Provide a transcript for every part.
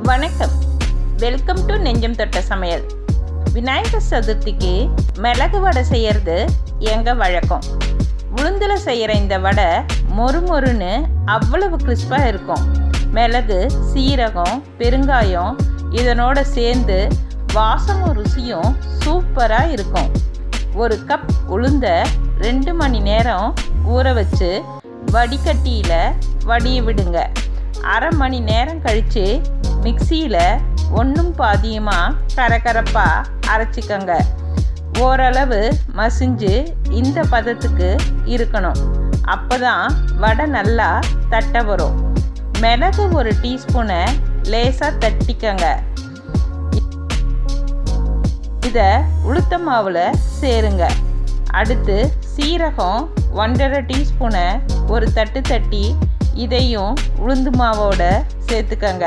வணக்கம் welcome to நெஞ்சம் தொட்ட சமையல் விநாயகர் சதுர்த்திக்கு மிளகு வடை செய்கிறது எங்கள் வழக்கம் உளுந்தில் செய்கிற இந்த வடை மொறு மொறுன்னு அவ்வளவு கிறிஸ்பாக இருக்கும் மிளகு சீரகம் பெருங்காயம் இதனோட சேர்ந்து வாசமும் ருசியும் சூப்பராக இருக்கும் ஒரு கப் உளுந்த ரெண்டு மணி நேரம் ஊற வச்சு வடிகட்டியில் வடிய விடுங்க அரை மணி நேரம் கழித்து மிக்சியில் ஒன்றும் பாதியுமாக கரகரப்பாக அரைச்சிக்கங்க ஓரளவு மசிஞ்சு இந்த பதத்துக்கு இருக்கணும் அப்போ தான் வடை நல்லா தட்ட வரும் மிளகு ஒரு டீஸ்பூனை லேசாக தட்டிக்கங்க இதை உளுத்த மாவில் சேருங்க அடுத்து சீரகம் ஒன்றரை டீஸ்பூனை ஒரு தட்டு தட்டி இதையும் உளுந்து மாவோட சேர்த்துக்கங்க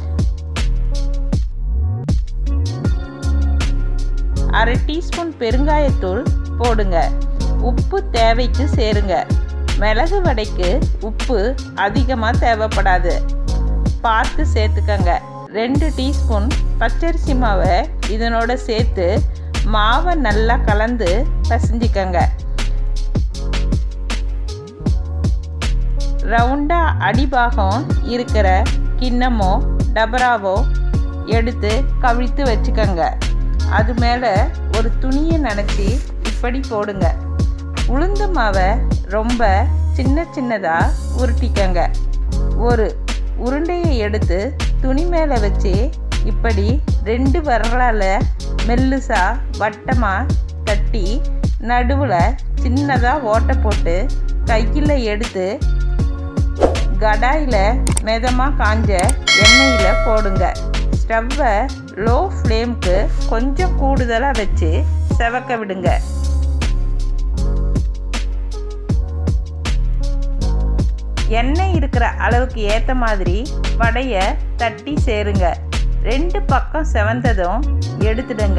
அரை டீஸ்பூன் பெருங்காயத்தூள் போடுங்க உப்பு தேவைக்கு சேருங்க மிளகு வடைக்கு உப்பு அதிகமாக தேவைப்படாது பார்த்து சேர்த்துக்கங்க ரெண்டு டீஸ்பூன் பச்சரிசி மாவை இதனோட சேர்த்து மாவை நல்லா கலந்து பசிஞ்சிக்கங்க ரவுண்டாக அடிபாகம் இருக்கிற கிண்ணமோ டபராவோ எடுத்து கவிழ்த்து வச்சுக்கோங்க அது மேலே ஒரு துணியை நனைச்சி இப்படி போடுங்க உளுந்து மாவை ரொம்ப சின்ன சின்னதாக உருட்டிக்கங்க ஒரு உருண்டையை எடுத்து துணி மேலே வச்சு இப்படி ரெண்டு விரலால் மெல்லுசாக வட்டமாக தட்டி நடுவில் சின்னதாக ஓட்டை போட்டு கையில் எடுத்து கடாயில் மிதமாக காஞ்ச எண்ணெயில் போடுங்க ஸ்டவ்வை லோ ஃப்ளேம்க்கு கொஞ்சம் கூடுதலாக வச்சு செவக்க விடுங்க எண்ணெய் இருக்கிற அளவுக்கு ஏற்ற மாதிரி வடையை தட்டி சேருங்க ரெண்டு பக்கம் செவந்ததும் எடுத்துடுங்க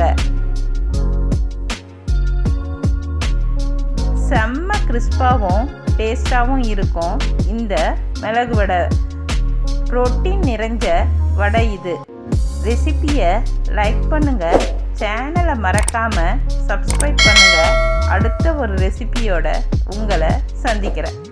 செம்ம கிறிஸ்பாகவும் டேஸ்டாகவும் இருக்கும் இந்த மிளகு வடை புரோட்டீன் நிறைஞ்ச வடை இது ரெசிப்பியை லைக் பண்ணுங்கள் சேனலை மறக்காமல் சப்ஸ்கிரைப் பண்ணுங்கள் அடுத்த ஒரு ரெசிபியோட உங்களை சந்திக்கிறேன்